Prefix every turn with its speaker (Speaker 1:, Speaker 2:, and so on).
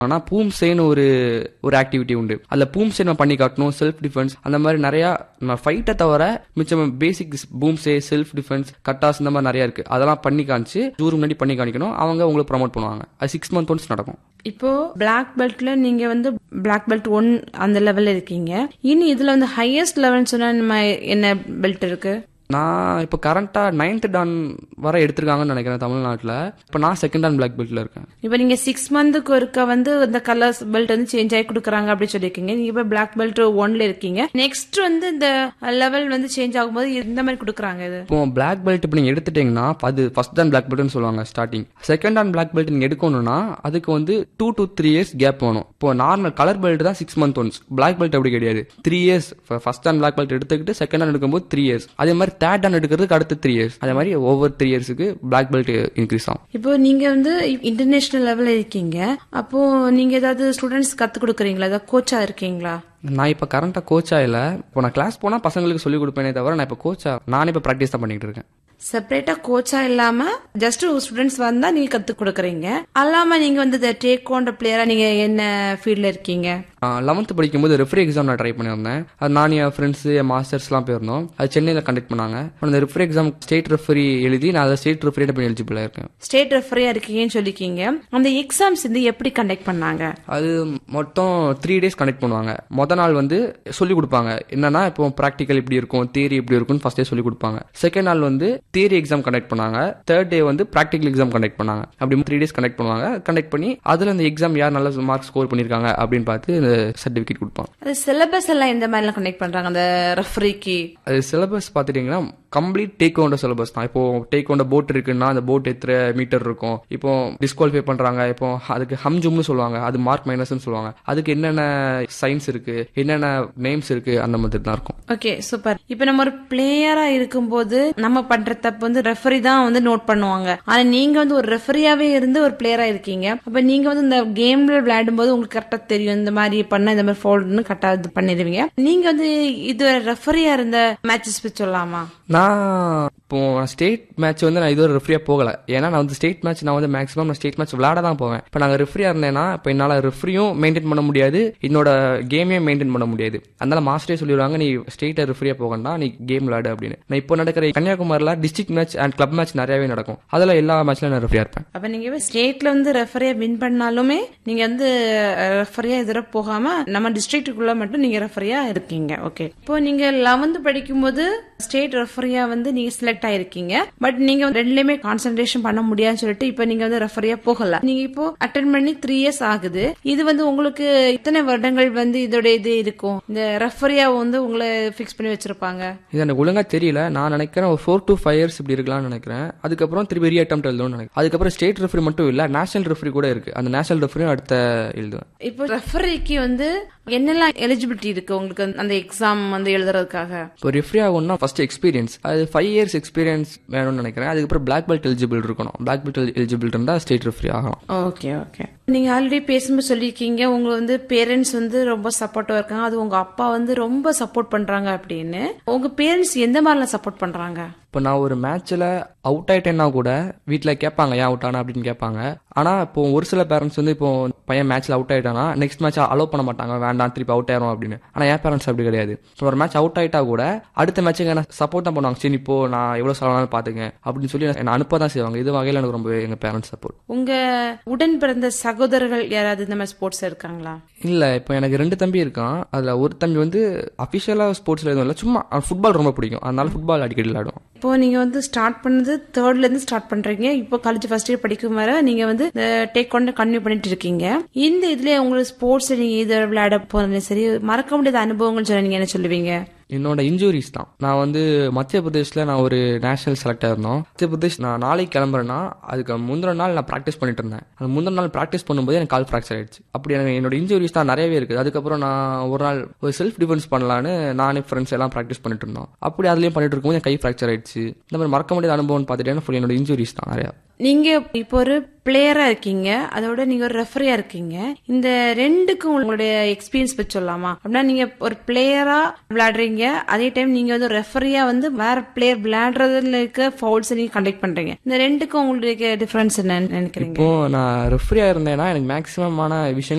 Speaker 1: ஆனால் பூம்சேன்னு ஒரு ஒரு ஆக்டிவிட்டி உண்டு அதில் பூம்சே நம்ம பண்ணி காட்டணும் செல்ஃப் டிஃபென்ஸ் அந்த மாதிரி நிறையா நம்ம ஃபைட்டை தவிர மிச்சம் பேசிக் பூம்சே செல்ஃப் டிஃபென்ஸ் கட்டாஸ் இந்த மாதிரி நிறையா இருக்கு அதெல்லாம் பண்ணி காமிச்சு ஜூர் முன்னாடி பண்ணி காமிக்கணும் அவங்க உங்களுக்கு ப்ரமோட் பண்ணுவாங்க அது சிக்ஸ் மந்த் ஒன்ஸ் நடக்கும்
Speaker 2: இப்போ பிளாக் பெல்ட்ல நீங்க வந்து பிளாக் பெல்ட் ஒன் அந்த லெவல்ல இருக்கீங்க இனி இதுல வந்து ஹையஸ்ட் லெவல்னு சொன்னா நம்ம என்ன பெல்ட் இருக்கு
Speaker 1: நான் இப்போ கரண்ட்டாக நைன்த் டான் வர எடுத்திருக்காங்கன்னு நினைக்கிறேன் தமிழ்நாட்டில் இப்போ நான் செகண்ட் டான் பிளாக் பெல்ட்டில் இருக்கேன்
Speaker 2: இப்போ நீங்க சிக்ஸ் மந்த்துக்கு ஒருக்க வந்து இந்த கலர்ஸ் பெல்ட் வந்து சேஞ்ச் ஆகி கொடுக்குறாங்க அப்படின்னு சொல்லியிருக்கீங்க நீங்க இப்போ பிளாக் பெல்ட் ஒன்ல இருக்கீங்க நெக்ஸ்ட் வந்து இந்த லெவல் வந்து சேஞ்ச் ஆகும்போது இந்த மாதிரி கொடுக்குறாங்க இது
Speaker 1: இப்போ பிளாக் பெல்ட் இப்போ நீங்கள் எடுத்துட்டீங்கன்னா அது ஃபர்ஸ்ட் டான் பிளாக் பெல்ட்னு சொல்லுவாங்க starting second dan black belt நீங்கள் எடுக்கணும்னா அதுக்கு வந்து two to three years gap வேணும் இப்போ நார்மல் கலர் பெல்ட் தான் six month once black belt அப்படி கிடையாது three years first dan black belt எடுத்துக்கிட்டு செகண்ட் டான் எடுக்கும்போது த்ரீ இயர்ஸ் அதே மாதிரி தேர்ட் டான் எடுக்கிறதுக்கு அடுத்து த்ரீ இயர்ஸ் அதே மாதிரி ஒவ்வொரு த்ரீ இயர்ஸுக்கு பிளாக் பெல்ட் இன்க்ரீஸ் ஆகும்
Speaker 2: இப்போ நீங்க வந்து இன்டர்நேஷனல் லெவல்ல இருக்கீங்க அப்போ நீங்க ஏதாவது ஸ்டூடெண்ட்ஸ் கத்து கொடுக்குறீங்களா ஏதாவது கோச்சா இருக்கீங்களா
Speaker 1: நான் இப்போ கரண்ட்டாக கோச்சா இல்லை இப்போ நான் கிளாஸ் போனால் பசங்களுக்கு சொல்லிக் கொடுப்பேனே தவிர நான் இப்போ கோச்சா நானே இப்போ ப்ராக்டிஸ் தான் பண்ணிட்டு இருக்கேன்
Speaker 2: செப்பரேட்டா கோச்சா இல்லாம ஜஸ்ட் ஸ்டூடெண்ட்ஸ் வந்தா நீங்க கத்து கொடுக்குறீங்க அல்லாம நீங்க வந்து டேக் கொண்ட பிளேயரா நீங்க என்ன ஃபீல்ட்ல இருக்கீங்க
Speaker 1: லெவன்த் படிக்கும்போது ரெஃப்ரி எக்ஸாம் நான் ட்ரை பண்ணியிருந்தேன் அது நான் என் ஃப்ரெண்ட்ஸ் என் மாஸ்டர்ஸ்லாம் போயிருந்தோம் அது சென்னையில் கண்டக்ட் பண்ணாங்க அந்த ரெஃப்ரி எக்ஸாம் ஸ்டேட் ரெஃபரி எழுதி நான் அதை ஸ்டேட் ரெஃபரியாக பண்ணி எலிஜிபிளாக இருக்கேன்
Speaker 2: ஸ்டேட் ரெஃபரியா இருக்கீங்கன்னு சொல்லிருக்கீங்க அந்த எக்ஸாம்ஸ் வந்து எப்படி கண்டக்ட் பண்ணாங்க
Speaker 1: அது மொத்தம் த்ரீ டேஸ் கண்டக்ட் பண்ணுவாங்க மொதல் நாள் வந்து சொல்லி கொடுப்பாங்க என்னன்னா இப்போ ப்ராக்டிக்கல் இப்படி இருக்கும் தியரி இப்படி இருக்கும்னு ஃபர்ஸ்ட் டே சொல்லி கொடுப்பாங்க செகண்ட் நாள் வந்து தியரி எக்ஸாம் கண்டக்ட் பண்ணாங்க தேர்ட் டே வந்து ப்ராக்டிக்கல் எக்ஸாம் கண்டக்ட் பண்ணாங்க அப்படி த்ரீ டேஸ் கண்டக்ட் பண்ணுவாங்க கண்டக்ட் பண்ணி அதில் அந்த எக்ஸாம் யார் நல்ல மார்க் ஸ்கோர் பண்ணியிருக்காங்க அப்படின்னு பார்த்து சர்டிஃபிகேட் கொடுப்பாங்க
Speaker 2: அது சிலபஸ் எல்லாம் எந்த மாதிரிலாம் கண்டக்ட் பண்றாங்க அந்த ரெஃபரிக்கு
Speaker 1: அது சிலபஸ் பார்த்துட்டீங்கன்னா கம்ப்ளீட் டேக் ஓண்ட சிலபஸ் தான் இப்போ டேக் ஓண்ட போட் இருக்குன்னா அந்த போட் எத்தனை மீட்டர் இருக்கும் இப்போ டிஸ்குவாலிஃபை பண்றாங்க இப்போ அதுக்கு ஹம்ஜும்னு சொல்லுவாங்க அது மார்க் மைனஸ்னு சொல்லுவாங்க அதுக்கு என்னென்ன சயின்ஸ் இருக்கு என்னென்ன நேம்ஸ் இருக்கு அந்த மாதிரி தான் இருக்கும்
Speaker 2: ஓகே சூப்பர் இப்போ நம்ம ஒரு பிளேயரா இருக்கும்போது நம்ம பண்ற தப்பு வந்து ரெஃபரி தான் வந்து நோட் பண்ணுவாங்க ஆனா நீங்க வந்து ஒரு ரெஃபரியாவே இருந்து ஒரு பிளேயரா இருக்கீங்க அப்ப நீங்க வந்து இந்த கேம்ல விளையாடும் போது உங்களுக்கு கரெக்டா தெரியும் இந்த மாதிரி பண்ண இந்த மாதிரி ஃபோல்டுன்னு கரெக்டா இது பண்ணிடுவீங்க நீங்க வந்து இது ரெஃபரியா இருந்த மேட்சஸ் பத்தி சொல்லலாமா
Speaker 1: நான் இப்போ ஸ்டேட் மேட்ச் வந்து நான் இதுவரை ரெஃப்ரியா போகல ஏன்னா நான் வந்து ஸ்டேட் மேட்ச் நான் வந்து மேக்ஸிமம் நான் ஸ்டேட் மேட்ச் விளையாட தான் போவேன் இப்போ நாங்கள் ரெஃப்ரியா இருந்தேன்னா இப்போ என்னால் ரெஃப்ரியும் மெயின்டைன் பண்ண முடியாது என்னோட கேமையும் மெயின்டைன் பண்ண முடியாது அதனால மாஸ்டரே சொல்லிடுவாங்க நீ ஸ்டேட்டை ரெஃப்ரியா போகண்டா நீ கேம் விளையாடு அப்படின்னு நான் இப்போ நடக்கிற கன்னியாகுமரியில் district match and club match நிறையவே நடக்கும் அதில் எல்லா மேட்ச்லையும் நான் ரெஃப்ரியா இருப்பேன்
Speaker 2: அப்ப நீங்க ஸ்டேட்ல வந்து ரெஃபரியா வின் பண்ணாலுமே நீங்க வந்து ரெஃபரியா எதிர போகாம நம்ம டிஸ்ட்ரிக்ட்டுக்குள்ள மட்டும் நீங்க ரெஃபரியா இருக்கீங்க ஓகே இப்போ நீங்க லெவன்த் படிக்கும்போது ஸ்டேட் ரெஃபரியா வந்து நீங்க செலக்ட் ஆயிருக்கீங்க பட் நீங்க வந்து ரெண்டுலயுமே கான்சென்ட்ரேஷன் பண்ண முடியாதுன்னு சொல்லிட்டு இப்போ நீங்க வந்து ரெஃபரியா போகல நீங்க இப்போ அட்டன் பண்ணி த்ரீ இயர்ஸ் ஆகுது இது வந்து உங்களுக்கு இத்தனை வருடங்கள் வந்து இதோட இது இருக்கும் இந்த ரெஃபரியா வந்து உங்களை ஃபிக்ஸ் பண்ணி வச்சிருப்பாங்க
Speaker 1: இது எனக்கு ஒழுங்கா தெரியல நான் நினைக்கிறேன் ஒரு ஃபோர் டு ஃபைவ் இயர்ஸ் இப்படி இருக்கலாம்னு நினைக்கிறேன் அதுக்கப்புறம் திருப்பி ரீ அட்டம் எழுதணும்னு நினைக்கிறேன் அதுக்கப்புறம் ஸ்டேட் ரெஃபரி மட்டும் இல்ல நேஷனல் ரெஃபரி கூட இருக்கு அந்த நேஷனல் ரெஃபரியும் அடுத்த எழுதுவேன்
Speaker 2: இப்போ ரெஃபரிக்கு வந்து என்னெல்லாம் எலிஜிபிலிட்டி இருக்கு உங்களுக்கு அந்த எக்ஸாம் வந்து எழுதுறதுக்காக
Speaker 1: இப்போ ரெஃப்ரி ஆகணும்னா ஃபர்ஸ்ட் எக்ஸ்பீரியன்ஸ் அது ஃபைவ் இயர்ஸ் எக்ஸ்பீரியன்ஸ் வேணும்னு நினைக்கிறேன் அதுக்கப்புறம் பிளாக் பெல்ட் எலிஜிபிள் இருக்கணும் பிளாக் பெல்ட் எலிஜிபிள் இருந்தால் ஸ்டேட் ரெஃப்ரி ஆகலாம்
Speaker 2: ஓகே ஓகே நீங்க ஆல்ரெடி பேசும்போது சொல்லியிருக்கீங்க உங்க வந்து பேரண்ட்ஸ் வந்து ரொம்ப சப்போர்ட்டா இருக்காங்க அது உங்க அப்பா வந்து ரொம்ப சப்போர்ட் பண்றாங்க அப்படின்னு உங்க பேரண்ட்ஸ் எந்த மாதிரிலாம் சப்போர்ட் பண்றாங்க
Speaker 1: இப்போ நான் ஒரு மேட்ச்சில் அவுட் ஆயிட்டேன்னா கூட வீட்டில் கேட்பாங்க ஏன் அவுட் ஆனா அப்படின்னு கேட்பாங்க ஆனால் இப்போ ஒரு சில பேரண்ட்ஸ் வந்து இப்போ பையன் மேட்ச்சில் அவுட் ஆயிட்டானா நெக்ஸ்ட் மேட்ச் அலோவ் பண்ண மாட்டாங்க வேண்டாம் திருப்பி அவுட் ஆயிரும் அப்படின்னு ஆனால் என் பேரண்ட்ஸ் அப்படி கிடையாது இப்போ ஒரு மேட்ச் அவுட் ஆயிட்டா கூட அடுத்த மேட்ச்சுக்கு என்ன சப்போர்ட் தான் பண்ணுவாங்க சரி இப்போ நான் எவ்வளோ செலவானாலும் பார்த்துங்க அப்படின்னு சொல்லி என்ன அனுப்ப தான் செய்வாங்க இது வகையில் எனக்கு ரொம்ப எங்கள் பேரண்ட்ஸ் சப்போர்ட்
Speaker 2: உங்க உடன் பிறந்த சகோதரர்கள் யாராவது இந்த மாதிரி ஸ்போர்ட்ஸ் இருக்காங்களா
Speaker 1: இல்லை இப்போ எனக்கு ரெண்டு தம்பி இருக்கான் அதில் ஒரு தம்பி வந்து அஃபிஷியலாக ஸ்போர்ட்ஸில் எதுவும் இல்லை சும்மா ஃபுட்பால் ரொம்ப பிடிக்கும் அதனால ஃபுட்பால் அடிக்கடி விளையாடும்
Speaker 2: இப்போ நீங்க வந்து ஸ்டார்ட் பண்ணது தேர்ட்ல இருந்து ஸ்டார்ட் பண்றீங்க இப்போ காலேஜ் ஃபர்ஸ்ட் இயர் படிக்கும் வர நீங்க வந்து டேக் கொண்டு கன்டினியூ பண்ணிட்டு இருக்கீங்க இந்த இதுல உங்களுக்கு ஸ்போர்ட்ஸ் நீங்க இது விளையாட போறதுல சரி மறக்க முடியாத அனுபவங்கள் சொல்ல நீங்க என்ன சொல்லுவீங்க
Speaker 1: என்னோட இன்ஜுரிஸ் தான் நான் வந்து மத்திய பிரதேஷ்ல நான் ஒரு நேஷனல் செலக்ட் இருந்தோம் மத்திய பிரதேஷ் நான் நாளைக்கு கிளம்புறேன்னா அதுக்கு முந்தின நாள் நான் ப்ராக்டிஸ் பண்ணிட்டு இருந்தேன் அந்த முந்தின நாள் ப்ராக்டிஸ் பண்ணும்போது எனக்கு கால் ஃப்ராக்சர் ஆயிடுச்சு அப்படி எனக்கு என்னோட இன்ஜுரிஸ் தான் நிறையவே இருக்குது அதுக்கப்புறம் நான் ஒரு நாள் ஒரு செல்ஃப் டிஃபென்ஸ் பண்ணலான்னு நானே ஃப்ரெண்ட்ஸ் எல்லாம் ப்ராக்டிஸ் பண்ணிட்டு இருந்தோம் அப்படி அதுலயும் பண்ணிட்டு இருக்கும்போது என் கை ஃப்ராக்சர் ஆயிடுச்சு இந்த மாதிரி மறக்க முடியாத அனுபவம் பார்த்துட்டேன்னா full என்னோட இன்ஜுரிஸ் தான் நிறையா
Speaker 2: நீங்க இப்போ ஒரு பிளேயரா இருக்கீங்க அதோட நீங்க ஒரு ரெஃபரியா இருக்கீங்க இந்த ரெண்டுக்கும் உங்களுடைய எக்ஸ்பீரியன்ஸ் பத்தி சொல்லலாமா அப்படின்னா நீங்க ஒரு பிளேயரா விளையாடுறீங்க அதே டைம் நீங்க வந்து ரெஃபரியா வந்து வேற பிளேயர் விளையாடுறதுல இருக்க ஃபவுல்ஸ் நீங்க கண்டக்ட் பண்றீங்க இந்த ரெண்டுக்கும் உங்களுக்கு டிஃபரன்ஸ் என்னன்னு நினைக்கிறீங்க
Speaker 1: இப்போ நான் ரெஃப்ரியா இருந்தேன்னா எனக்கு மேக்ஸிமமான விஷயங்கள்